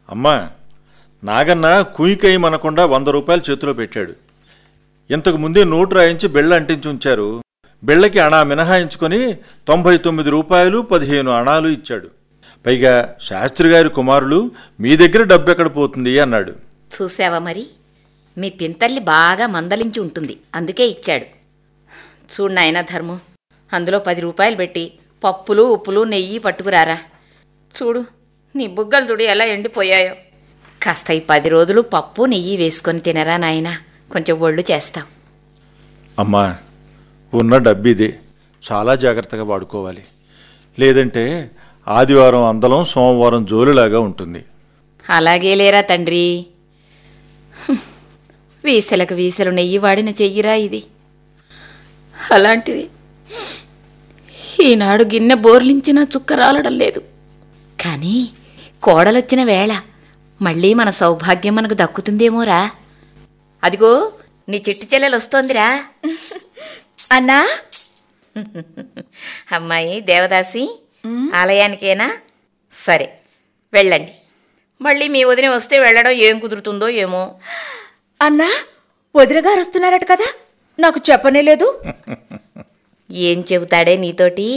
అమ్మా నాగన్న కుయికై మనకుండా వంద రూపాయలు చేతిలో పెట్టాడు ఇంతకు ముందే నోటు రాయించి బెళ్ళ అంటించి ఉంచారు బెళ్ళకి అణా మినహాయించుకొని తొంభై తొమ్మిది రూపాయలు పదిహేను అణాలు ఇచ్చాడు పైగా శాస్త్రి గారి కుమారులు మీ దగ్గర డబ్బు ఎక్కడ పోతుంది అన్నాడు చూసావా మరి మీ పింతల్లి బాగా మందలించి ఉంటుంది అందుకే ఇచ్చాడు చూడు నాయనా ధర్మం అందులో పది రూపాయలు పెట్టి పప్పులు ఉప్పులు నెయ్యి పట్టుకురారా చూడు నీ బుగ్గలు తుడి ఎలా ఎండిపోయాయో కాస్త ఈ పది రోజులు పప్పు నెయ్యి వేసుకొని తినరా నాయనా కొంచెం ఒళ్ళు చేస్తావు అమ్మా ఉన్న డబ్బు ఇదే చాలా జాగ్రత్తగా వాడుకోవాలి లేదంటే ఆదివారం అందలం సోమవారం జోలులాగా ఉంటుంది అలాగే లేరా తండ్రి హ్మ్. వీసలకు వీసలు నెయ్యి వాడిన చెయ్యిరా ఇది అలాంటిది ఈనాడు గిన్నె బోర్లించినా చుక్క రాలడం లేదు కానీ కోడలొచ్చిన వేళ మళ్ళీ మన సౌభాగ్యం మనకు దక్కుతుందేమోరా అదిగో నీ చిట్టి చెల్లెలు వస్తోందిరా అన్నా అమ్మాయి దేవదాసి ఆలయానికేనా సరే వెళ్ళండి మళ్ళీ మీ వదిన వస్తే వెళ్ళడం ఏం కుదురుతుందో ఏమో అన్నా వదిన గారు వస్తున్నారట కదా నాకు చెప్పనే లేదు ఏం చెబుతాడే నీతోటి